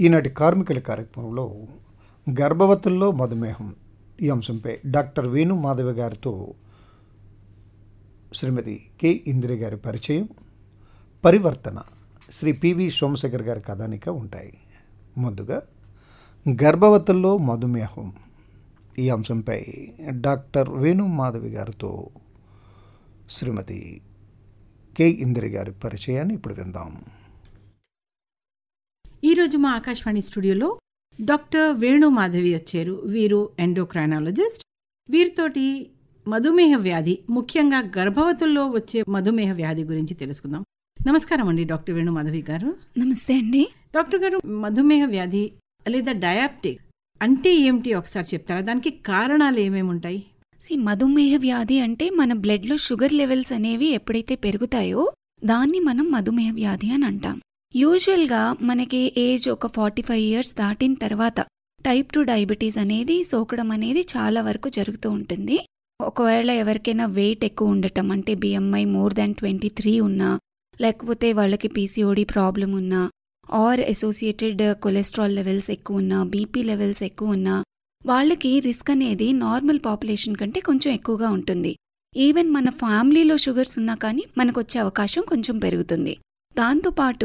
ఈనాటి కార్మికుల కార్యక్రమంలో గర్భవతుల్లో మధుమేహం ఈ అంశంపై డాక్టర్ వేణు మాధవి గారితో శ్రీమతి కె ఇందిర గారి పరిచయం పరివర్తన శ్రీ పివి సోమశేఖర్ గారి కథానిక ఉంటాయి ముందుగా గర్భవతుల్లో మధుమేహం ఈ అంశంపై డాక్టర్ వేణు మాధవి గారితో శ్రీమతి కె ఇందిర గారి పరిచయాన్ని ఇప్పుడు విందాం ఈరోజు మా ఆకాశవాణి స్టూడియోలో డాక్టర్ వేణు మాధవి వచ్చారు వీరు ఎండోక్రైనాలజిస్ట్ వీరితోటి మధుమేహ వ్యాధి ముఖ్యంగా గర్భవతుల్లో వచ్చే మధుమేహ వ్యాధి గురించి తెలుసుకుందాం నమస్కారం అండి డాక్టర్ వేణు మాధవి గారు నమస్తే అండి డాక్టర్ గారు మధుమేహ వ్యాధి లేదా డయాబెటిక్ అంటే ఏమిటి ఒకసారి చెప్తారా దానికి కారణాలు ఏమేమి ఉంటాయి సి మధుమేహ వ్యాధి అంటే మన బ్లడ్లో షుగర్ లెవెల్స్ అనేవి ఎప్పుడైతే పెరుగుతాయో దాన్ని మనం మధుమేహ వ్యాధి అని అంటాం యూజువల్గా మనకి ఏజ్ ఒక ఫార్టీ ఫైవ్ ఇయర్స్ దాటిన తర్వాత టైప్ టూ డయాబెటీస్ అనేది సోకడం అనేది చాలా వరకు జరుగుతూ ఉంటుంది ఒకవేళ ఎవరికైనా వెయిట్ ఎక్కువ ఉండటం అంటే BMI more than twenty three ఉన్నా లేకపోతే వాళ్ళకి పీసీఓడి ప్రాబ్లం ఉన్నా ఆర్ అసోసియేటెడ్ కొలెస్ట్రాల్ లెవెల్స్ ఎక్కువ ఉన్నా బీపీ లెవెల్స్ ఎక్కువ ఉన్నా వాళ్ళకి రిస్క్ అనేది నార్మల్ పాపులేషన్ కంటే కొంచెం ఎక్కువగా ఉంటుంది ఈవెన్ మన ఫ్యామిలీలో షుగర్స్ ఉన్నా కానీ మనకు వచ్చే అవకాశం కొంచెం పెరుగుతుంది దాంతోపాటు